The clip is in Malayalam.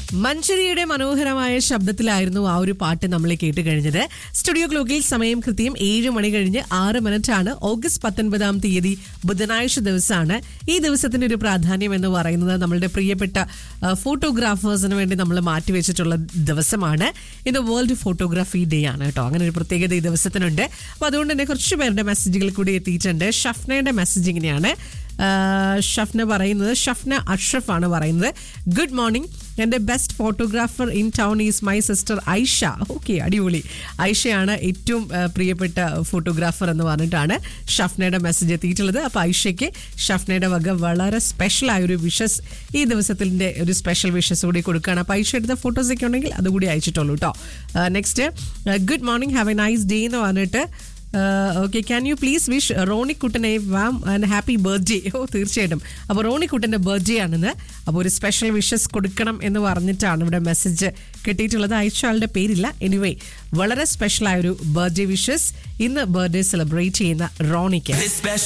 മഞ്ചരിയുടെ മനോഹരമായ ശബ്ദത്തിലായിരുന്നു ആ ഒരു പാട്ട് നമ്മൾ കേട്ട് കഴിഞ്ഞത് സ്റ്റുഡിയോ ക്ലോക്കിൽ സമയം കൃത്യം ഏഴ് മണി കഴിഞ്ഞ് ആറ് മിനിറ്റ് ആണ് ഓഗസ്റ്റ് പത്തൊൻപതാം തീയതി ബുധനാഴ്ച ദിവസമാണ് ഈ ദിവസത്തിന്റെ ഒരു പ്രാധാന്യം എന്ന് പറയുന്നത് നമ്മളുടെ പ്രിയപ്പെട്ട ആ, ഫോട്ടോഗ്രാഫേഴ്സിന് വേണ്ടി നമ്മൾ മാറ്റിവെച്ചിട്ടുള്ള ദിവസമാണ് ഇന്ന് വേൾഡ് ഫോട്ടോഗ്രാഫി ഡേ ആണ് കേട്ടോ അങ്ങനെ ഒരു പ്രത്യേകത ഈ ദിവസത്തിനുണ്ട് അപ്പൊ അതുകൊണ്ട് തന്നെ കുറച്ച് പേരുടെ മെസ്സേജുകൾ കൂടി എത്തിയിട്ടുണ്ട് ഷഫ്നയുടെ മെസ്സേജ് ഇങ്ങനെയാണ് ആ, ഷഫ്ന പറയുന്നത് ഷഫ്ന അഷ്റഫ് ആണ് പറയുന്നത് ഗുഡ് മോർണിംഗ് എൻ്റെ best photographer in town is my sister Aisha okay അടിപൊളി ഐഷയാണ് ഏറ്റവും ആ, പ്രിയപ്പെട്ട ഫോട്ടോഗ്രാഫർ എന്ന് പറഞ്ഞിട്ടാണ് ഷഫ്നയുടെ മെസ്സേജ് എത്തിയിട്ടുള്ളത് അപ്പോൾ ഐഷയ്ക്ക് ഷഫ്നയുടെ വക വളരെ സ്പെഷ്യൽ ആയ ഒരു വിഷസ് ഈ ദിവസത്തിൻ്റെ ഒരു സ്പെഷ്യൽ വിഷസ് കൂടി കൊടുക്കുകയാണ് അപ്പോൾ ഐഷ എടുത്ത ഫോട്ടോസ് ഒക്കെ ഉണ്ടെങ്കിൽ അതുകൂടി അയച്ചിട്ടുള്ളൂ കേട്ടോ next good morning have a nice day എന്ന് പറഞ്ഞിട്ട് okay can you please wish റോണിക്കുട്ടനെ വാം ആൻഡ് ഹാപ്പി ബർത്ത്ഡേ ഓ തീർച്ചയായിട്ടും അപ്പോൾ റോണിക്കുട്ടൻ്റെ ബർത്ത്ഡേ ആണെന്ന് അപ്പോൾ ഒരു സ്പെഷ്യൽ വിഷസ് കൊടുക്കണം എന്ന് പറഞ്ഞിട്ടാണ് ഇവിടെ മെസ്സേജ് കിട്ടിയിട്ടുള്ളത് അയച്ച ആളുടെ പേരില്ല എനിവേ വളരെ സ്പെഷ്യൽ ആയ ഒരു ബർത്ത്ഡേ വിഷസ് ഇന്ന് ബർത്ത്ഡേ സെലിബ്രേറ്റ് ചെയ്യുന്ന റോണിക്ക് This special